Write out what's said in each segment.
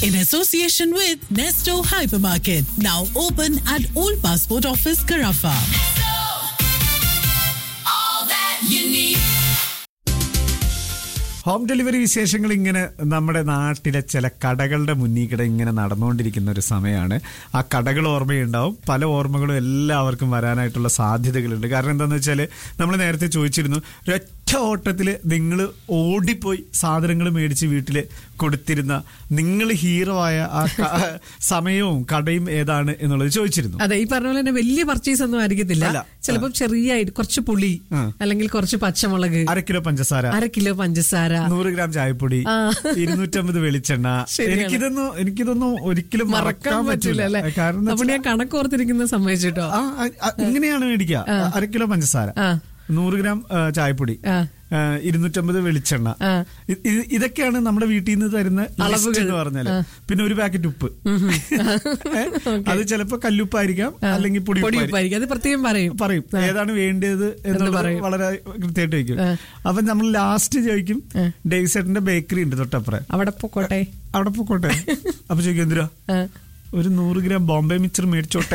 in association with Nesto Hypermarket, now open at Old Passport Office, Carafa. Home delivery വിശേഷങ്ങൾ ഇങ്ങനെ നമ്മുടെ നാട്ടിലെ ചില കടകളുടെ മുന്നിൽ കൂടെ ഇങ്ങനെ നടന്നുകൊണ്ടിരിക്കുന്ന ഒരു സമയമാണ് ആ കടകൾ ഓർമ്മയുണ്ടാവും പല ഓർമ്മകളും എല്ലാവർക്കും വരാനായിട്ടുള്ള സാധ്യതകളുണ്ട് കാരണം എന്താണെന്ന് വെച്ചാൽ നമ്മൾ നേരത്തെ ചോദിച്ചിരുന്നു ഒരൊറ്റ ഓട്ടത്തിൽ നിങ്ങൾ ഓടിപ്പോയി സാധനങ്ങൾ മേടിച്ച് വീട്ടിൽ കൊടുത്തിരുന്ന നിങ്ങൾ ഹീറോ ആയ ആ ക- സമയവും കടയും ഏതാണ് എന്നുള്ളത് ചോദിച്ചിരുന്നു അതെ ഈ പറഞ്ഞ പോലെ തന്നെ വലിയ പർച്ചേസ് ഒന്നും ആയിരിക്കത്തില്ല അല്ല. ചിലപ്പോൾ ചെറിയ കുറച്ച് പുളി ആ. അല്ലെങ്കിൽ കുറച്ച് പച്ചമുളക് അര കിലോ പഞ്ചസാര അര കിലോ പഞ്ചസാര നൂറ് ഗ്രാം ചായപ്പൊടി ആ. ഇരുന്നൂറ്റമ്പത് വെളിച്ചെണ്ണ ശരിയാണ്. എനിക്കിതൊന്നും എനിക്കിതൊന്നും ഒരിക്കലും മറക്കാൻ പറ്റില്ല അല്ലെ കാരണം എന്ന് അപ്പൊ ഞാൻ കണക്കോർത്തിരിക്കുന്ന സംഭവിച്ചിട്ടോ ആ, ആ, ആ, ഇങ്ങനെയാണ് മേടിക്കുക അര കിലോ പഞ്ചസാര ആ. നൂറ് ഗ്രാം ആ, ചായപ്പൊടി ആ. ആ, ഇരുന്നൂറ്റമ്പത് വെളിച്ചെണ്ണ ആ. ഇ- ഇത് ഇതൊക്കെയാണ് നമ്മുടെ വീട്ടിൽ നിന്ന് തരുന്ന ലിസ്റ്റ് അളവുകൾ. എന്ന് പറഞ്ഞാല് പിന്നെ ഒരു പാക്കറ്റ് ഉപ്പ് ഏ? അത് ചിലപ്പോ കല്ലുപ്പായിരിക്കാം അല്ലെങ്കിൽ പൊടി പൊടി ഉപ്പായിരിക്കാം. ഉപ്പായിരിക്കും അത് പ്രത്യേകം പറയും പറയും ഏതാണ് വേണ്ടത് എന്നുള്ളത് പറയും. വളരെ കൃത്യമായിട്ട് വയ്ക്കും അപ്പൊ നമ്മൾ ലാസ്റ്റ് ചോദിക്കും ഡേവിസേട്ടന്റെ ബേക്കറി ഉണ്ട് തൊട്ടപ്പുറം അവിടെ പൊക്കോട്ടെ അവിടെ പോയിക്കോട്ടെ അപ്പൊ ചോദിക്കും എന്തിനാ ആ. ഒരു നൂറ് ഗ്രാം ബോംബെ മിക്സർ മേടിച്ചോട്ടെ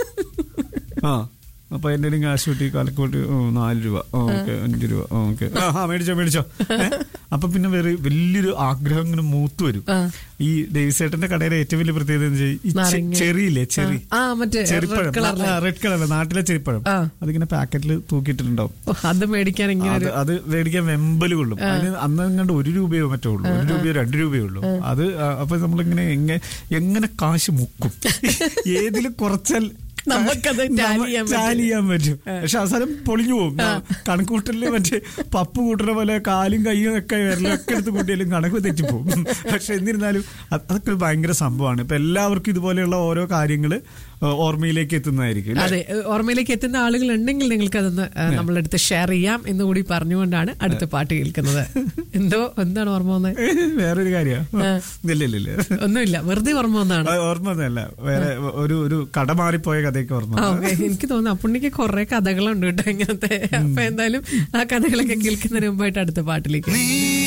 ആ അപ്പൊ എന്റെ കാശ് കൂട്ടി കലക്കൂട്ടി ഓ, നാല് രൂപ ഓക്കെ അഞ്ച് രൂപ ഓക്കെ ആ മേടിച്ചോ മേടിച്ചോ ഏ? അപ്പൊ പിന്നെ വേറെ വലിയൊരു ആഗ്രഹം ഇങ്ങനെ മൂത്ത് വരും ഈ ഡേവിസേട്ടന്റെ കടയിലെ ഏറ്റവും വലിയ പ്രത്യേകത എന്ന് വെച്ചാൽ ഈ ചെ- നാരങ്ങ. ചെറിയില്ലേ ചെറി ആ, മറ്റേ ചെറിപ്പഴം red colour-ലെ. റെഡ് കളർ നാട്ടിലെ ചെറിപ്പഴം ആ. അതിങ്ങനെ പാക്കറ്റിൽ തൂക്കിയിട്ടുണ്ടാവും ഓ, അത് മേടിക്കാൻ ഇങ്ങനെ അത് ഒരു അത് മേടിക്കാൻ വെമ്പല് കൊള്ളും അതിന് അന്ന് കണ്ട് ഒരു രൂപയോ മറ്റോ ഉള്ളൂ ഒരു രൂപയോ രണ്ട് രൂപയോ ഉള്ളൂ അത് ആ, അപ്പൊ നമ്മളിങ്ങനെ എങ്ങനെ എങ്ങനെ കാശ് മുക്കും ഏതിൽ കുറച്ചാൽ നമുക്കത് tally ചെയ്യാൻ പറ്റും. ടാലി ചെയ്യാൻ പറ്റും പക്ഷെ അവസാനം പൊളിഞ്ഞു പോകും കണക്കൂട്ടലില് മറ്റേ പപ്പ് കൂട്ടുന്ന പോലെ കാലും കയ്യും ഒക്കെ വിരലും ഒക്കെ എടുത്ത് കൂട്ടിയാലും കണക്ക് തെറ്റിപ്പോകും പക്ഷെ എന്നിരുന്നാലും അത് അതൊക്കെ ഒരു ഭയങ്കര സംഭവമാണ് ഇപ്പൊ എല്ലാവർക്കും ഇതുപോലെയുള്ള ഓരോ കാര്യങ്ങള് ഓർമ്മയിലേക്ക് എത്തുന്നതായിരിക്കും അല്ലേ? അതെ ഓർമ്മയിലേക്ക് എത്തുന്ന ആളുകൾ ഉണ്ടെങ്കിൽ നിങ്ങൾക്ക് അതൊന്ന് ആ, നമ്മളെടുത്ത് ഷെയർ ചെയ്യാം എന്ന് കൂടി പറഞ്ഞുകൊണ്ടാണ് അടുത്ത പാട്ട് കേൾക്കുന്നത് എന്തോ എന്താണ് ഓർമ്മ വന്നത് വേറൊരു കാര്യമാണ് ഇല്ല ഇല്ല ഇല്ല ഒന്നുമില്ല വെറുതെ ഓർമ്മ വന്നതാണ് ആ, ഓർമ്മ ഒന്നുമല്ല വേറെ ഒരു ഒരു കട മാറിപ്പോയ കഥയൊക്കെ ഓർമ്മ ആ, ഓക്കേ. എനിക്ക് തോന്നുന്നു അപ്പുണ്ണിക്ക് കുറെ കഥകളുണ്ട് കേട്ടോ ഇങ്ങനത്തെ അപ്പൊ എന്തായാലും ആ കഥകളൊക്കെ കേൾക്കുന്നതിന് മുമ്പായിട്ട് അടുത്ത പാട്ടിലേക്ക്